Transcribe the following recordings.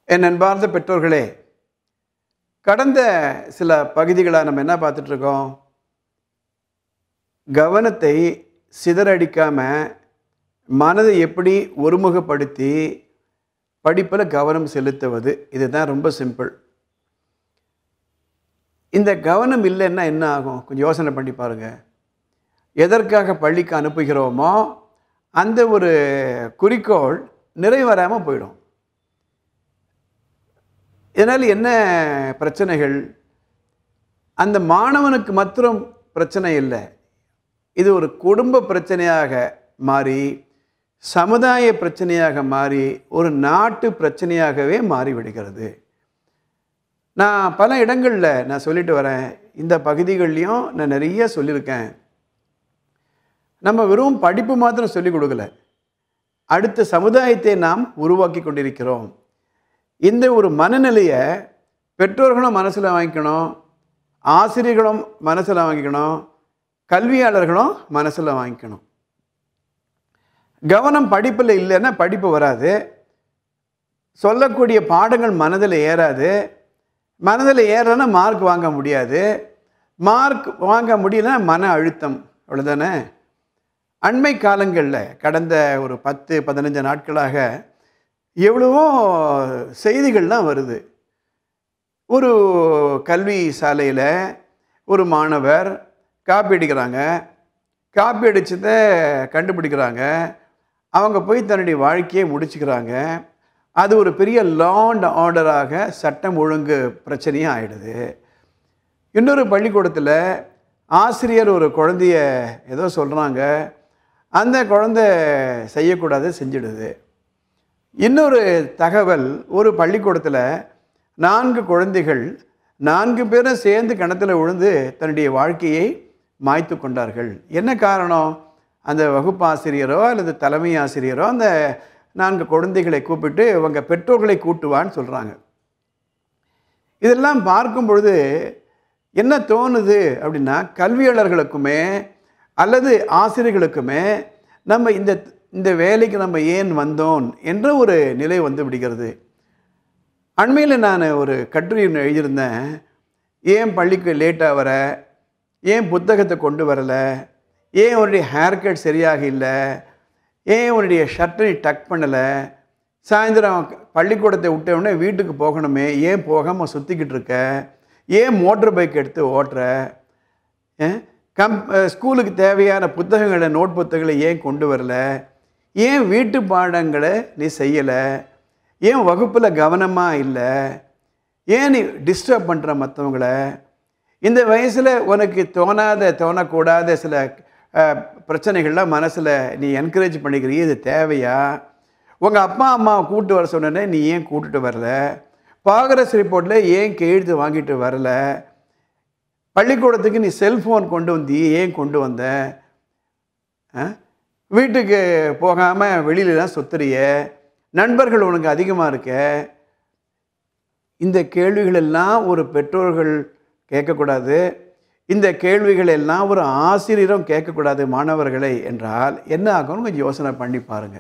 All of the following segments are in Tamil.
என் அன்பார்ந்த பெற்றோர்களே கடந்த சில பகுதிகளாக நம்ம என்ன பார்த்துட்ருக்கோம் கவனத்தை சிதறடிக்காம மனதை எப்படி ஒருமுகப்படுத்தி படிப்பில் கவனம் செலுத்துவது இதுதான் ரொம்ப சிம்பிள் இந்த கவனம் இல்லைன்னா என்ன ஆகும் கொஞ்சம் யோசனை பண்ணி பாருங்கள் எதற்காக பள்ளிக்கு அனுப்புகிறோமோ அந்த ஒரு குறிக்கோள் நிறைவேறாமல் போயிடும் இதனால் என்ன பிரச்சனைகள் அந்த மாணவனுக்கு மாத்திரம் பிரச்சனை இல்லை இது ஒரு குடும்ப பிரச்சனையாக மாறி சமுதாய பிரச்சனையாக மாறி ஒரு நாட்டு பிரச்சனையாகவே மாறிவிடுகிறது நான் பல இடங்களில் நான் சொல்லிட்டு வரேன் இந்த பகுதிகள்லையும் நான் நிறைய சொல்லியிருக்கேன் நம்ம வெறும் படிப்பு மாத்திரம் சொல்லிக் கொடுக்கல அடுத்த சமுதாயத்தை நாம் உருவாக்கி கொண்டிருக்கிறோம் இந்த ஒரு மனநிலையை பெற்றோர்களும் மனசில் வாங்கிக்கணும் ஆசிரியர்களும் மனசில் வாங்கிக்கணும் கல்வியாளர்களும் மனசில் வாங்கிக்கணும் கவனம் படிப்பில் இல்லைன்னா படிப்பு வராது சொல்லக்கூடிய பாடங்கள் மனதில் ஏறாது மனதில் ஏறலைன்னா மார்க் வாங்க முடியாது மார்க் வாங்க முடியலன்னா மன அழுத்தம் அவ்வளோதானே அண்மை காலங்களில் கடந்த ஒரு பத்து பதினஞ்சு நாட்களாக எவ்வளவோ செய்திகள்லாம் வருது ஒரு கல்வி சாலையில் ஒரு மாணவர் காப்பி அடிக்கிறாங்க காப்பி அடித்ததை கண்டுபிடிக்கிறாங்க அவங்க போய் தன்னுடைய வாழ்க்கையை முடிச்சுக்கிறாங்க அது ஒரு பெரிய லாண்ட் ஆர்டராக சட்டம் ஒழுங்கு பிரச்சனையும் ஆயிடுது இன்னொரு பள்ளிக்கூடத்தில் ஆசிரியர் ஒரு குழந்தைய ஏதோ சொல்கிறாங்க அந்த குழந்தை செய்யக்கூடாது செஞ்சிடுது இன்னொரு தகவல் ஒரு பள்ளிக்கூடத்தில் நான்கு குழந்தைகள் நான்கு பேரும் சேர்ந்து கிணத்துல விழுந்து தன்னுடைய வாழ்க்கையை மாய்த்து கொண்டார்கள் என்ன காரணம் அந்த வகுப்பாசிரியரோ அல்லது தலைமை ஆசிரியரோ அந்த நான்கு குழந்தைகளை கூப்பிட்டு இவங்க பெற்றோர்களை கூட்டுவான்னு சொல்கிறாங்க இதெல்லாம் பார்க்கும் பொழுது என்ன தோணுது அப்படின்னா கல்வியாளர்களுக்குமே அல்லது ஆசிரியர்களுக்குமே நம்ம இந்த இந்த வேலைக்கு நம்ம ஏன் வந்தோம் என்ற ஒரு நிலை வந்து விடுகிறது அண்மையில் நான் ஒரு கட்டுரை ஒன்று எழுதியிருந்தேன் ஏன் பள்ளிக்கு லேட்டாக வர ஏன் புத்தகத்தை கொண்டு வரலை ஏன் உன்னுடைய ஹேர் கட் சரியாக இல்லை ஏன் உன்னுடைய ஷர்ட்டை டக் பண்ணலை சாயந்தரம் பள்ளிக்கூடத்தை விட்ட உடனே வீட்டுக்கு போகணுமே ஏன் போகாமல் சுற்றிக்கிட்டு இருக்க ஏன் மோட்டர் பைக் எடுத்து ஓட்டுற கம் ஸ்கூலுக்கு தேவையான புத்தகங்களை நோட் புத்தகங்களை ஏன் கொண்டு வரல ஏன் வீட்டு பாடங்களை நீ செய்யலை ஏன் வகுப்பில் கவனமாக இல்லை ஏன் நீ டிஸ்டர்ப் பண்ணுற மற்றவங்கள இந்த வயசில் உனக்கு தோணாத தோணக்கூடாத சில பிரச்சனைகள்லாம் மனசில் நீ என்கரேஜ் பண்ணிக்கிறீ இது தேவையா உங்கள் அப்பா அம்மாவை கூப்பிட்டு வர சொன்னே நீ ஏன் கூப்பிட்டுட்டு வரல ப்ராக்ரஸ் ரிப்போர்ட்டில் ஏன் கையெழுத்து வாங்கிட்டு வரல பள்ளிக்கூடத்துக்கு நீ செல்ஃபோன் கொண்டு வந்தி ஏன் கொண்டு வந்த வீட்டுக்கு போகாமல் வெளியிலலாம் சுத்துறிய நண்பர்கள் உனக்கு அதிகமாக இருக்க இந்த கேள்விகள் எல்லாம் ஒரு பெற்றோர்கள் கேட்கக்கூடாது இந்த கேள்விகள் எல்லாம் ஒரு ஆசிரியரும் கேட்கக்கூடாது மாணவர்களை என்றால் என்ன ஆகும்னு கொஞ்சம் யோசனை பண்ணி பாருங்கள்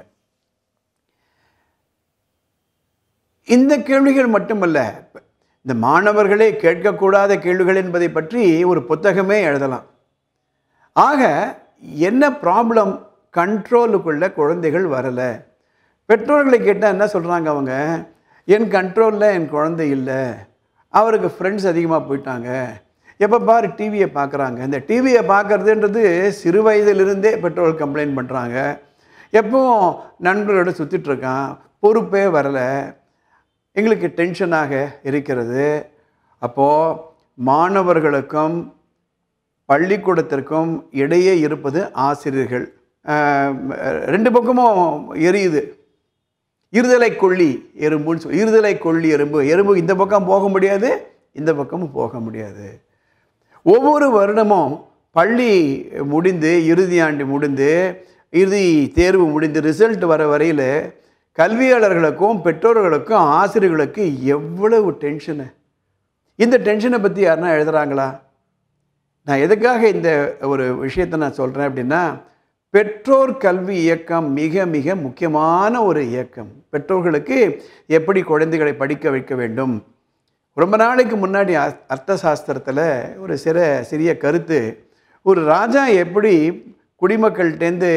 இந்த கேள்விகள் மட்டுமல்ல இந்த மாணவர்களே கேட்கக்கூடாத கேள்விகள் என்பதை பற்றி ஒரு புத்தகமே எழுதலாம் ஆக என்ன ப்ராப்ளம் கண்ட்ரோலுக்குள்ள குழந்தைகள் வரலை பெற்றோர்களை கேட்டால் என்ன சொல்கிறாங்க அவங்க என் கண்ட்ரோலில் என் குழந்தை இல்லை அவருக்கு ஃப்ரெண்ட்ஸ் அதிகமாக போயிட்டாங்க எப்போ பாரு டிவியை பார்க்குறாங்க இந்த டிவியை பார்க்குறதுன்றது சிறு வயதிலிருந்தே பெற்றோர்கள் கம்ப்ளைண்ட் பண்ணுறாங்க எப்பவும் நண்பர்களோட சுற்றிட்டுருக்கான் பொறுப்பே வரலை எங்களுக்கு டென்ஷனாக இருக்கிறது அப்போது மாணவர்களுக்கும் பள்ளிக்கூடத்திற்கும் இடையே இருப்பது ஆசிரியர்கள் ரெண்டு பக்கமும் எரியுது இருதலை கொல்லி எறும்புன்னு சொல் இருதலை கொல்லி எறும்பு எறும்பு இந்த பக்கம் போக முடியாது இந்த பக்கமும் போக முடியாது ஒவ்வொரு வருடமும் பள்ளி முடிந்து இறுதி ஆண்டு முடிந்து இறுதி தேர்வு முடிந்து ரிசல்ட் வர வரையில் கல்வியாளர்களுக்கும் பெற்றோர்களுக்கும் ஆசிரியர்களுக்கும் எவ்வளவு டென்ஷனு இந்த டென்ஷனை பற்றி யாருன்னா எழுதுகிறாங்களா நான் எதுக்காக இந்த ஒரு விஷயத்தை நான் சொல்கிறேன் அப்படின்னா பெற்றோர் கல்வி இயக்கம் மிக மிக முக்கியமான ஒரு இயக்கம் பெற்றோர்களுக்கு எப்படி குழந்தைகளை படிக்க வைக்க வேண்டும் ரொம்ப நாளைக்கு முன்னாடி அ- அர்த்த சாஸ்திரத்தில் ஒரு சிற சிறிய கருத்து ஒரு ராஜா எப்படி குடிமக்கள்கிட்டேருந்து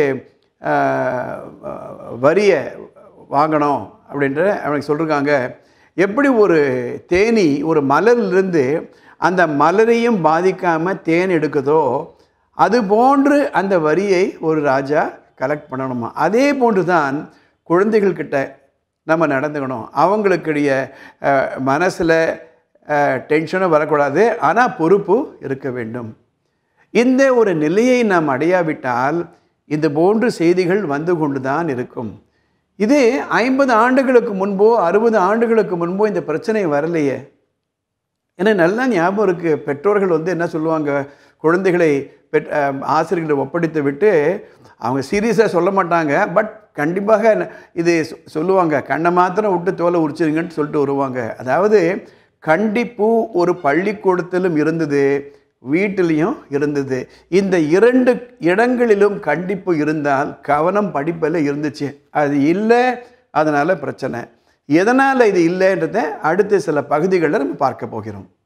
வரியை வாங்கணும் அப்படின்ற அவனுக்கு சொல்லிருக்காங்க எப்படி ஒரு தேனி ஒரு மலரிலிருந்து அந்த மலரையும் பாதிக்காமல் தேன் எடுக்குதோ அது போன்று அந்த வரியை ஒரு ராஜா கலெக்ட் பண்ணணுமா அதே போன்று தான் குழந்தைகள்கிட்ட நம்ம நடந்துக்கணும் அவங்களுக்குடைய மனசில் டென்ஷனும் வரக்கூடாது ஆனால் பொறுப்பு இருக்க வேண்டும் இந்த ஒரு நிலையை நாம் அடையாவிட்டால் இது போன்று செய்திகள் வந்து கொண்டு தான் இருக்கும் இது ஐம்பது ஆண்டுகளுக்கு முன்போ அறுபது ஆண்டுகளுக்கு முன்போ இந்த பிரச்சனை வரலையே ஏன்னா நல்லா ஞாபகம் இருக்குது பெற்றோர்கள் வந்து என்ன சொல்லுவாங்க குழந்தைகளை பெற் அஹ் ஆசிரியர்களை ஒப்படைத்து விட்டு அவங்க சீரியஸாக சொல்ல மாட்டாங்க பட் கண்டிப்பாக ந- இது சொ- சொல்லுவாங்க கண்ணை மாத்திரம் விட்டு தோலை உரிச்சிருங்கன்னு சொல்லிட்டு வருவாங்க அதாவது கண்டிப்பு ஒரு பள்ளிக்கூடத்திலும் இருந்தது வீட்டிலையும் இருந்தது இந்த இரண்டு இடங்களிலும் கண்டிப்பு இருந்தால் கவனம் படிப்பில் இருந்துச்சு அது இல்லை அதனால் பிரச்சனை எதனால் இது இல்லைன்றதை அடுத்த சில பகுதிகளில் நம்ம பார்க்க போகிறோம்